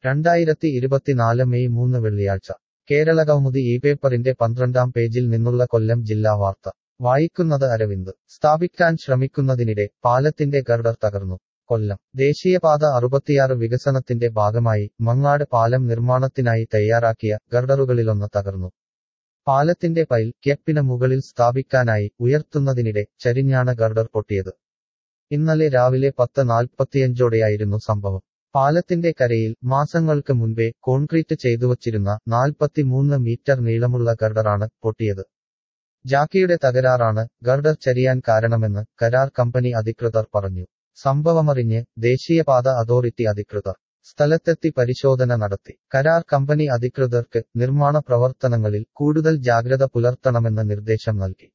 രണ്ടായിരത്തി ഇരുപത്തിനാല് മെയ് മൂന്ന് വെള്ളിയാഴ്ച കേരള കൗമുദി ഈ പേപ്പറിന്റെ പന്ത്രണ്ടാം പേജിൽ നിന്നുള്ള കൊല്ലം ജില്ലാ വാർത്ത വായിക്കുന്നത് അരവിന്ദ് സ്ഥാപിക്കാൻ ശ്രമിക്കുന്നതിനിടെ പാലത്തിന്റെ ഗർഡർ തകർന്നു കൊല്ലം ദേശീയപാത അറുപത്തിയാറ് വികസനത്തിന്റെ ഭാഗമായി മങ്ങാട് പാലം നിർമ്മാണത്തിനായി തയ്യാറാക്കിയ ഗർഡറുകളിലൊന്ന് തകർന്നു പാലത്തിന്റെ പൈൽ ക്യപ്പിന് മുകളിൽ സ്ഥാപിക്കാനായി ഉയർത്തുന്നതിനിടെ ചരിഞ്ഞാണ് ഗർഡർ പൊട്ടിയത് ഇന്നലെ രാവിലെ പത്ത് നാൽപ്പത്തിയഞ്ചോടെയായിരുന്നു സംഭവം പാലത്തിന്റെ കരയിൽ മാസങ്ങൾക്ക് മുൻപേ കോൺക്രീറ്റ് ചെയ്തുവച്ചിരുന്ന നാൽപ്പത്തിമൂന്ന് മീറ്റർ നീളമുള്ള ഗർഡറാണ് പൊട്ടിയത് ജാക്കിയുടെ തകരാറാണ് ഗർഡർ ചരിയാൻ കാരണമെന്ന് കരാർ കമ്പനി അധികൃതർ പറഞ്ഞു സംഭവമറിഞ്ഞ് ദേശീയപാത അതോറിറ്റി അധികൃതർ സ്ഥലത്തെത്തി പരിശോധന നടത്തി കരാർ കമ്പനി അധികൃതർക്ക് നിർമ്മാണ പ്രവർത്തനങ്ങളിൽ കൂടുതൽ ജാഗ്രത പുലർത്തണമെന്ന് നിർദ്ദേശം നൽകി